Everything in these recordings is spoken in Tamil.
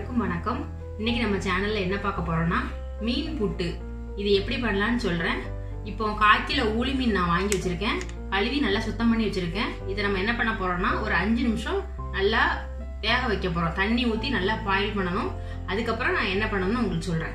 அனைவருக்கும் வணக்கம் இன்னைக்கு நம்ம சேனல்ல என்ன பார்க்க போறோம்னா மீன் புட்டு இது எப்படி பண்ணலாம்னு சொல்றேன் இப்போ கால் கிலோ ஊளி மீன் நான் வாங்கி வச்சிருக்கேன் கழுவி நல்லா சுத்தம் பண்ணி வச்சிருக்கேன் இதை நம்ம என்ன பண்ண போறோம்னா ஒரு அஞ்சு நிமிஷம் நல்லா வேக வைக்க போறோம் தண்ணி ஊற்றி நல்லா பாயில் பண்ணணும் அதுக்கப்புறம் நான் என்ன பண்ணணும்னு உங்களுக்கு சொல்றேன்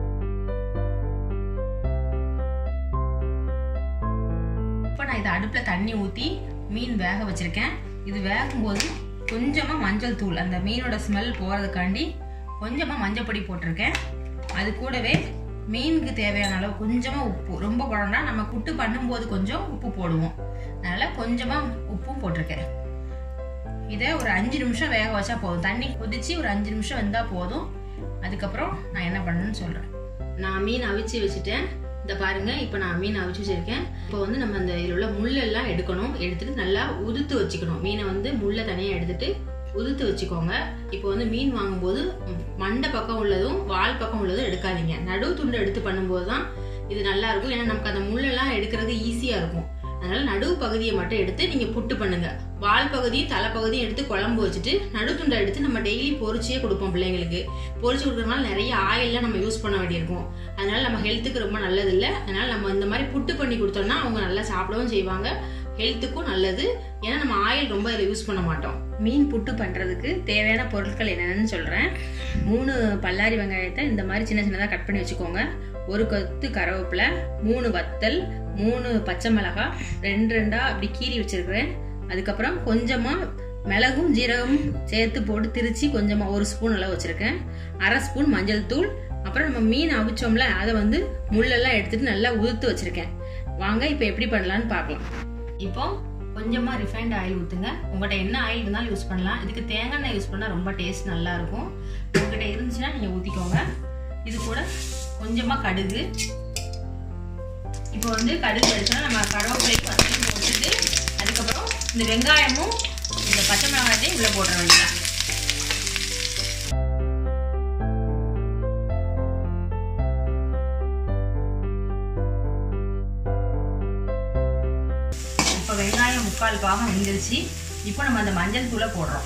இப்போ நான் இதை அடுப்பில் தண்ணி ஊற்றி மீன் வேக வச்சிருக்கேன் இது வேகும்போது கொஞ்சமாக மஞ்சள் தூள் அந்த மீனோட ஸ்மெல் போகிறதுக்காண்டி கொஞ்சமாக மஞ்சள் பொடி போட்டிருக்கேன் அது கூடவே மீனுக்கு தேவையான அளவு கொஞ்சமாக உப்பு ரொம்ப போடணும்னா நம்ம புட்டு பண்ணும்போது கொஞ்சம் உப்பு போடுவோம் அதனால் கொஞ்சமாக உப்பும் போட்டிருக்கேன் இதை ஒரு அஞ்சு நிமிஷம் வேக வச்சா போதும் தண்ணி கொதிச்சு ஒரு அஞ்சு நிமிஷம் வெந்தால் போதும் அதுக்கப்புறம் நான் என்ன பண்ணணும்னு சொல்கிறேன் நான் மீன் அவிச்சு வச்சுட்டேன் இந்த பாருங்க இப்போ நான் மீன் அவிச்சு வச்சிருக்கேன் இப்போ வந்து நம்ம அந்த இதில் உள்ள முள்ளெல்லாம் எடுக்கணும் எடுத்துட்டு நல்லா உதுத்து வச்சுக்கணும் மீனை வந்து முள்ளை தனியாக எடுத்துட்டு உதுத்து வச்சுக்கோங்க இப்போ வந்து மீன் வாங்கும்போது மண்டை பக்கம் உள்ளதும் வால் பக்கம் உள்ளதும் எடுக்காதீங்க நடு துண்டு எடுத்து பண்ணும்போது தான் இது நல்லா இருக்கும் ஏன்னா நமக்கு அந்த முள்ளெல்லாம் எடுக்கிறது ஈஸியாக இருக்கும் அதனால நடுவு பகுதியை மட்டும் எடுத்து நீங்க புட்டு பண்ணுங்க வால் பகுதியும் தலைப்பகுதியும் எடுத்து குழம்பு வச்சுட்டு நடுத்துண்டை எடுத்து நம்ம டெய்லி பொரிச்சே கொடுப்போம் பிள்ளைங்களுக்கு பொரிச்சு கொடுக்கறதுனால நிறைய ஆயில்லாம் நம்ம யூஸ் பண்ண வேண்டியிருக்கும் அதனால நம்ம ஹெல்த்துக்கு ரொம்ப நல்லது இல்லை அதனால நம்ம இந்த மாதிரி புட்டு பண்ணி கொடுத்தோம்னா அவங்க நல்லா சாப்பிடவும் செய்வாங்க ஹெல்த்துக்கும் நல்லது ஏன்னா நம்ம ஆயில் ரொம்ப இதில் யூஸ் பண்ண மாட்டோம் மீன் புட்டு பண்ணுறதுக்கு தேவையான பொருட்கள் என்னென்னு சொல்கிறேன் மூணு பல்லாரி வெங்காயத்தை இந்த மாதிரி சின்ன சின்னதாக கட் பண்ணி வச்சுக்கோங்க ஒரு கொத்து கருவேப்பிலை மூணு வத்தல் மூணு பச்சை மிளகாய் ரெண்டு ரெண்டா அப்படி கீறி வச்சிருக்கிறேன் அதுக்கப்புறம் கொஞ்சமாக மிளகும் ஜீரகமும் சேர்த்து போட்டு திரிச்சு கொஞ்சமாக ஒரு ஸ்பூன் அளவு வச்சுருக்கேன் அரை ஸ்பூன் மஞ்சள் தூள் அப்புறம் நம்ம மீன் அவிச்சோம்ல அதை வந்து முள்ளெல்லாம் எடுத்துட்டு நல்லா உதுத்து வச்சிருக்கேன் வாங்க இப்போ எப்படி பண்ணலான்னு பார்க்கலாம் இப்போ கொஞ்சமாக ரிஃபைண்ட் ஆயில் ஊற்றுங்க உங்கள்கிட்ட என்ன ஆயில் இருந்தாலும் யூஸ் பண்ணலாம் இதுக்கு தேங்காய் எண்ணெய் யூஸ் பண்ணால் ரொம்ப டேஸ்ட் நல்லா இருக்கும் உங்கள்கிட்ட இருந்துச்சுன்னா நீங்கள் ஊற்றிக்கோங்க இது கூட கொஞ்சமாக கடுகு இப்போ வந்து கடுகு அடிச்சோன்னா நம்ம கருவேப்பிலையும் வத்தையும் போட்டுட்டு அதுக்கப்புறம் இந்த வெங்காயமும் இந்த பச்சை மிளகாயத்தையும் உள்ளே போடுற வேண்டியதான் இப்போ வெங்காயம் முக்கால் பாகம் வெந்துருச்சு இப்போ நம்ம அந்த மஞ்சள் தூளை போடுறோம்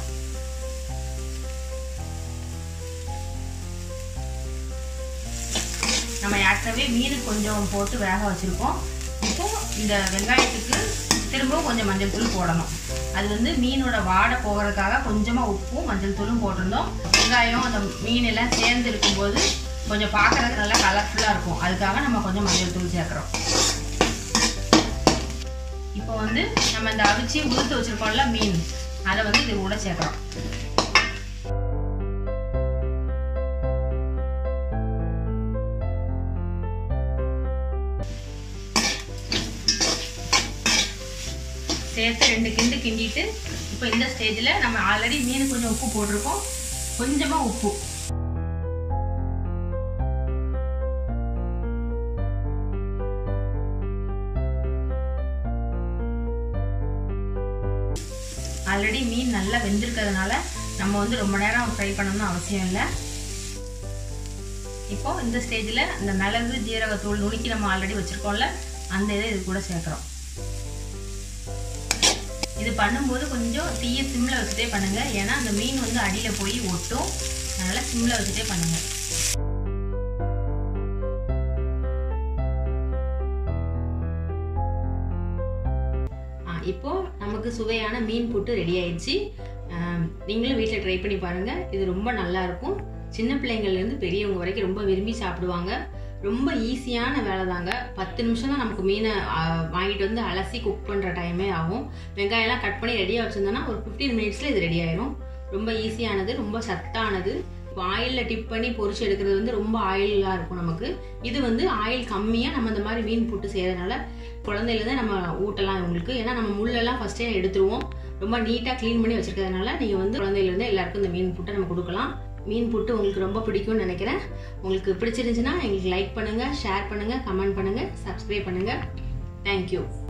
நம்ம ஏற்கனவே மீன் கொஞ்சம் போட்டு வேக வச்சுருக்கோம் இப்போ இந்த வெங்காயத்துக்கு திரும்பவும் கொஞ்சம் மஞ்சள் தூள் போடணும் அது வந்து மீனோட வாடை போகிறதுக்காக கொஞ்சமாக உப்பும் மஞ்சள் தூளும் போட்டிருந்தோம் வெங்காயம் அந்த மீன் எல்லாம் சேர்ந்து இருக்கும்போது கொஞ்சம் பார்க்குறதுக்கு நல்லா கலர்ஃபுல்லாக இருக்கும் அதுக்காக நம்ம கொஞ்சம் மஞ்சள் தூள் சேர்க்குறோம் இப்போ வந்து நம்ம இந்த அவிச்சு உளுத்து வச்சுருக்கோம்ல மீன் அதை வந்து இது கூட சேர்க்குறோம் சேர்த்து ரெண்டு கிண்டு கிண்டிட்டு இப்போ இந்த ஸ்டேஜில் நம்ம ஆல்ரெடி மீன் கொஞ்சம் உப்பு போட்டிருக்கோம் கொஞ்சமாக உப்பு ஆல்ரெடி மீன் நல்லா வெந்திருக்கிறதுனால நம்ம வந்து ரொம்ப நேரம் ஃப்ரை பண்ணணும்னு அவசியம் இல்லை இப்போ இந்த ஸ்டேஜில் இந்த மிளகு ஜீரகத்தூள் நுணுக்கி நம்ம ஆல்ரெடி வச்சுருக்கோம்ல அந்த இதை இது கூட சேர்க்குறோம் இது பண்ணும்போது கொஞ்சம் தீய சிம்மில் வச்சுட்டே பண்ணுங்க ஏன்னா அந்த மீன் வந்து அடியில் போய் ஒட்டும் அதனால சிம்மில் வச்சுட்டே பண்ணுங்க இப்போ நமக்கு சுவையான மீன் புட்டு ரெடி ஆயிடுச்சு நீங்களும் வீட்டில் ட்ரை பண்ணி பாருங்க இது ரொம்ப நல்லா இருக்கும் சின்ன பிள்ளைங்கள்லேருந்து பெரியவங்க வரைக்கும் ரொம்ப விரும்பி சாப்பிடுவாங்க ரொம்ப ஈஸியான வேலை தாங்க பத்து நிமிஷம் தான் நமக்கு மீனை வாங்கிட்டு வந்து அலசி குக் பண்ணுற டைமே ஆகும் வெங்காயம்லாம் கட் பண்ணி ரெடியாக வச்சுருந்தோன்னா ஒரு ஃபிஃப்டீன் மினிட்ஸில் இது ரெடி ஆயிரும் ரொம்ப ஈஸியானது ரொம்ப சத்தானது இப்போ ஆயிலில் டிப் பண்ணி பொரிச்சு எடுக்கிறது வந்து ரொம்ப ஆயிலாக இருக்கும் நமக்கு இது வந்து ஆயில் கம்மியாக நம்ம இந்த மாதிரி மீன் புட்டு செய்கிறதுனால குழந்தையிலேருந்து நம்ம ஊட்டலாம் உங்களுக்கு ஏன்னா நம்ம முள்ளெல்லாம் ஃபஸ்ட்டே எடுத்துருவோம் ரொம்ப நீட்டாக க்ளீன் பண்ணி வச்சுருக்கிறதுனால நீங்கள் வந்து குழந்தையிலேருந்து எல்லாருக்கும் இந்த மீன் புட்டை நம்ம கொடுக்கலாம் மீன் புட்டு உங்களுக்கு ரொம்ப பிடிக்கும்னு நினைக்கிறேன் உங்களுக்கு பிடிச்சிருந்துச்சுன்னா எங்களுக்கு லைக் பண்ணுங்கள் ஷேர் பண்ணுங்கள் கமெண்ட் பண்ணுங்கள் சப்ஸ்கிரைப் பண்ணுங்கள் தேங்க்யூ